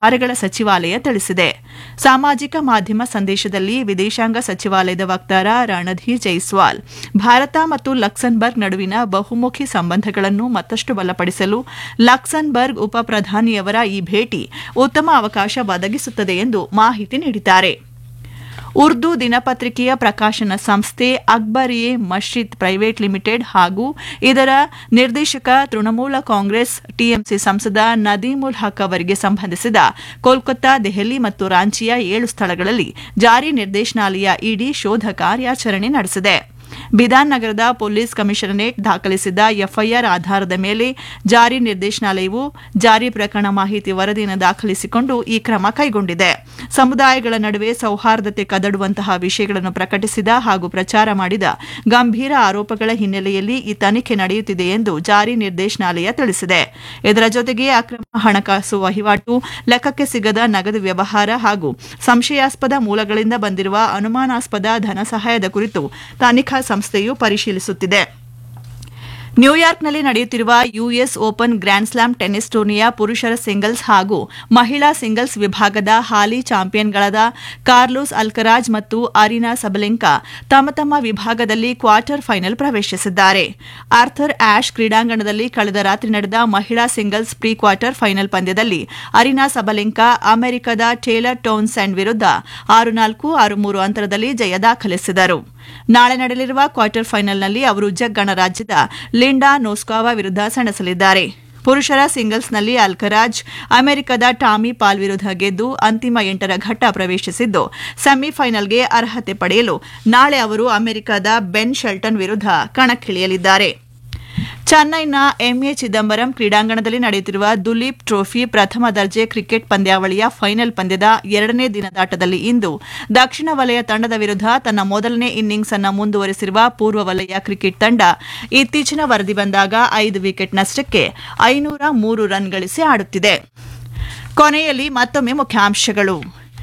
ವ್ಯವಹಾರಗಳ ಸಚಿವಾಲಯ ತಿಳಿಸಿದೆ ಸಾಮಾಜಿಕ ಮಾಧ್ಯಮ ಸಂದೇಶದಲ್ಲಿ ವಿದೇಶಾಂಗ ಸಚಿವಾಲಯದ ವಕ್ತಾರ ರಣಧೀರ್ ಜೈಸ್ವಾಲ್ ಭಾರತ ಮತ್ತು ಲಕ್ಸನ್ಬರ್ಗ್ ನಡುವಿನ ಬಹುಮುಖಿ ಸಂಬಂಧಗಳನ್ನು ಮತ್ತಷ್ಟು ಬಲಪಡಿಸಲು ಲಕ್ಸನ್ಬರ್ಗ್ ಉಪ ಪ್ರಧಾನಿಯವರ ಈ ಭೇಟಿ ಉತ್ತಮ ಅವಕಾಶ ಒದಗಿಸುತ್ತದೆ ಎಂದು ಮಾಹಿತಿ ನೀಡಿದ್ದಾರೆ ಉರ್ದು ದಿನಪತ್ರಿಕೆಯ ಪ್ರಕಾಶನ ಸಂಸ್ಥೆ ಅಕ್ಬರ್ ಎ ಮಶ್ರಿದ್ ಪ್ರೈವೇಟ್ ಲಿಮಿಟೆಡ್ ಹಾಗೂ ಇದರ ನಿರ್ದೇಶಕ ತೃಣಮೂಲ ಕಾಂಗ್ರೆಸ್ ಟಿಎಂಸಿ ಸಂಸದ ನದೀಮುಲ್ ಹಕ್ ಅವರಿಗೆ ಸಂಬಂಧಿಸಿದ ಕೋಲ್ಕತ್ತಾ ದೆಹಲಿ ಮತ್ತು ರಾಂಚಿಯ ಏಳು ಸ್ಥಳಗಳಲ್ಲಿ ಜಾರಿ ನಿರ್ದೇಶನಾಲಯ ಇಡಿ ಶೋಧ ಕಾರ್ಯಾಚರಣೆ ನಡೆಸಿದೆ ಬಿಧಾನ್ ನಗರದ ಪೊಲೀಸ್ ಕಮಿಷನರೇಟ್ ದಾಖಲಿಸಿದ್ದ ಎಫ್ಐಆರ್ ಆಧಾರದ ಮೇಲೆ ಜಾರಿ ನಿರ್ದೇಶನಾಲಯವು ಜಾರಿ ಪ್ರಕರಣ ಮಾಹಿತಿ ವರದಿಯನ್ನು ದಾಖಲಿಸಿಕೊಂಡು ಈ ಕ್ರಮ ಕೈಗೊಂಡಿದೆ ಸಮುದಾಯಗಳ ನಡುವೆ ಸೌಹಾರ್ದತೆ ಕದಡುವಂತಹ ವಿಷಯಗಳನ್ನು ಪ್ರಕಟಿಸಿದ ಹಾಗೂ ಪ್ರಚಾರ ಮಾಡಿದ ಗಂಭೀರ ಆರೋಪಗಳ ಹಿನ್ನೆಲೆಯಲ್ಲಿ ಈ ತನಿಖೆ ನಡೆಯುತ್ತಿದೆ ಎಂದು ಜಾರಿ ನಿರ್ದೇಶನಾಲಯ ತಿಳಿಸಿದೆ ಇದರ ಜೊತೆಗೆ ಅಕ್ರಮ ಹಣಕಾಸು ವಹಿವಾಟು ಲೆಕ್ಕಕ್ಕೆ ಸಿಗದ ನಗದು ವ್ಯವಹಾರ ಹಾಗೂ ಸಂಶಯಾಸ್ಪದ ಮೂಲಗಳಿಂದ ಬಂದಿರುವ ಅನುಮಾನಾಸ್ಪದ ಧನ ಸಹಾಯದ ಕುರಿತು ತನಿಖಾ ಸಂಸ್ಥೆಯು ಪರಿಶೀಲಿಸುತ್ತಿದೆ ನ್ಯೂಯಾರ್ಕ್ನಲ್ಲಿ ನಡೆಯುತ್ತಿರುವ US Open Grand Slam tennis ಟೂರ್ನಿಯ ಪುರುಷರ ಸಿಂಗಲ್ಸ್ ಹಾಗೂ ಮಹಿಳಾ ಸಿಂಗಲ್ಸ್ ವಿಭಾಗದ ಹಾಲಿ ಚಾಂಪಿಯನ್ಗಳಾದ ಕಾರ್ಲೋಸ್ ಅಲ್ಕರಾಜ್ ಮತ್ತು ಅರಿನಾ ಸಬಲೆಂಕಾ ತಮ್ಮ ತಮ್ಮ ವಿಭಾಗದಲ್ಲಿ ಕ್ವಾರ್ಟರ್ ಫೈನಲ್ ಪ್ರವೇಶಿಸಿದ್ದಾರೆ ಆರ್ಥರ್ ಆಶ್ ಕ್ರೀಡಾಂಗಣದಲ್ಲಿ ಕಳೆದ ರಾತ್ರಿ ನಡೆದ ಮಹಿಳಾ ಸಿಂಗಲ್ಸ್ ಪ್ರೀ ಕ್ವಾರ್ಟರ್ ಫೈನಲ್ ಪಂದ್ಯದಲ್ಲಿ ಅರಿನಾ ಸಬಲೆಂಕಾ ಅಮೆರಿಕದ ಟೇಲರ್ ಟೋನ್ಸ್ಯಾಂಡ್ ವಿರುದ್ಧ ಆರು ನಾಲ್ಕು ಆರು ಮೂರು ಅಂತರದಲ್ಲಿ ಜಯ ದಾಖಲಿಸಿದರು ನಾಳೆ ನಡೆಯಲಿರುವ ಕ್ವಾರ್ಟರ್ ಫೈನಲ್ನಲ್ಲಿ ಅವರು ಜಗ್ ಗಣರಾಜ್ಯದ ಲಿಂಡಾ ನೋಸ್ಕಾವಾ ವಿರುದ್ಧ ಸೆಣಸಲಿದ್ದಾರೆ ಪುರುಷರ ಸಿಂಗಲ್ಸ್ನಲ್ಲಿ ಅಲ್ಕರಾಜ್ ಅಮೆರಿಕದ ಟಾಮಿ ಪಾಲ್ ವಿರುದ್ಧ ಗೆದ್ದು ಅಂತಿಮ ಎಂಟರ ಘಟ್ಟ ಪ್ರವೇಶಿಸಿದ್ದು ಸೆಮಿಫೈನಲ್ಗೆ ಅರ್ಹತೆ ಪಡೆಯಲು ನಾಳೆ ಅವರು ಅಮೆರಿಕದ ಬೆನ್ ಶೆಲ್ಟನ್ ವಿರುದ್ಧ ಕಣಕ್ಕಿಳಿಯಲಿದ್ದಾರೆ ಚೆನ್ನೈನ ಎಂಎ ಚಿದಂಬರಂ ಕ್ರೀಡಾಂಗಣದಲ್ಲಿ ನಡೆಯುತ್ತಿರುವ ದುಲೀಪ್ ಟ್ರೋಫಿ ಪ್ರಥಮ ದರ್ಜೆ ಕ್ರಿಕೆಟ್ ಪಂದ್ಯಾವಳಿಯ ಫೈನಲ್ ಪಂದ್ಯದ ಎರಡನೇ ದಿನದಾಟದಲ್ಲಿ ಇಂದು ದಕ್ಷಿಣ ವಲಯ ತಂಡದ ವಿರುದ್ಧ ತನ್ನ ಮೊದಲನೇ ಇನ್ನಿಂಗ್ಸ್ ಅನ್ನು ಮುಂದುವರೆಸಿರುವ ಪೂರ್ವ ವಲಯ ಕ್ರಿಕೆಟ್ ತಂಡ ಇತ್ತೀಚಿನ ವರದಿ ಬಂದಾಗ ಐದು ವಿಕೆಟ್ ನಷ್ಟಕ್ಕೆ ಐನೂರ ಮೂರು ರನ್ ಗಳಿಸಿ ಆಡುತ್ತಿದೆ ಕೊನೆಯಲ್ಲಿ ಮತ್ತೊಮ್ಮೆ ಮುಖ್ಯಾಂಶಗಳು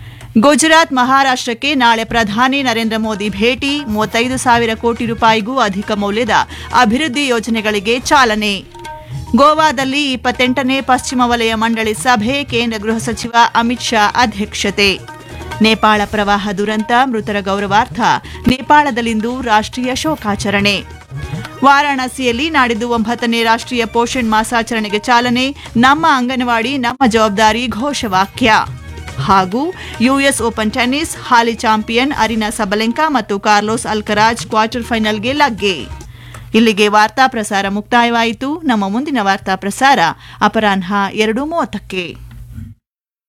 ಗುಜರಾತ್ ಮಹಾರಾಷ್ಟಕ್ಕೆ ನಾಳೆ ಪ್ರಧಾನಿ ನರೇಂದ್ರ ಮೋದಿ ಭೇಟಿ ಮೂವತ್ತೈದು ಸಾವಿರ ಕೋಟಿ ರೂಪಾಯಿಗೂ ಅಧಿಕ ಮೌಲ್ಯದ ಅಭಿವೃದ್ಧಿ ಯೋಜನೆಗಳಿಗೆ ಚಾಲನೆ ಗೋವಾದಲ್ಲಿ ಇಪ್ಪತ್ತೆಂಟನೇ ಪಶ್ಚಿಮ ವಲಯ ಮಂಡಳಿ ಸಭೆ ಕೇಂದ್ರ ಗೃಹ ಸಚಿವ ಅಮಿತ್ ಶಾ ಅಧ್ಯಕ್ಷತೆ ನೇಪಾಳ ಪ್ರವಾಹ ದುರಂತ ಮೃತರ ಗೌರವಾರ್ಥ ನೇಪಾಳದಲ್ಲಿಂದು ರಾಷ್ಟ್ರೀಯ ಶೋಕಾಚರಣೆ ವಾರಾಣಸಿಯಲ್ಲಿ ನಾಡಿದ್ದು ಒಂಬತ್ತನೇ ರಾಷ್ಟ್ರೀಯ ಪೋಷಣ್ ಮಾಸಾಚರಣೆಗೆ ಚಾಲನೆ ನಮ್ಮ ಅಂಗನವಾಡಿ ನಮ್ಮ ಜವಾಬ್ದಾರಿ ಘೋಷವಾಕ್ಯ ಹಾಗೂ ಯುಎಸ್ ಓಪನ್ ಟೆನ್ನಿಸ್ ಹಾಲಿ ಚಾಂಪಿಯನ್ ಅರಿನಾ ಸಬಲೆಂಕಾ ಮತ್ತು ಕಾರ್ಲೋಸ್ ಅಲ್ಕರಾಜ್ ಕ್ವಾರ್ಟರ್ ಫೈನಲ್ಗೆ ಲಗ್ಗೆ ಇಲ್ಲಿಗೆ ವಾರ್ತಾ ಪ್ರಸಾರ ಮುಕ್ತಾಯವಾಯಿತು ನಮ್ಮ ಮುಂದಿನ ವಾರ್ತಾ ಪ್ರಸಾರ ಅಪರಾಹ್ನ ಎರಡು ಮೂವತ್ತಕ್ಕೆ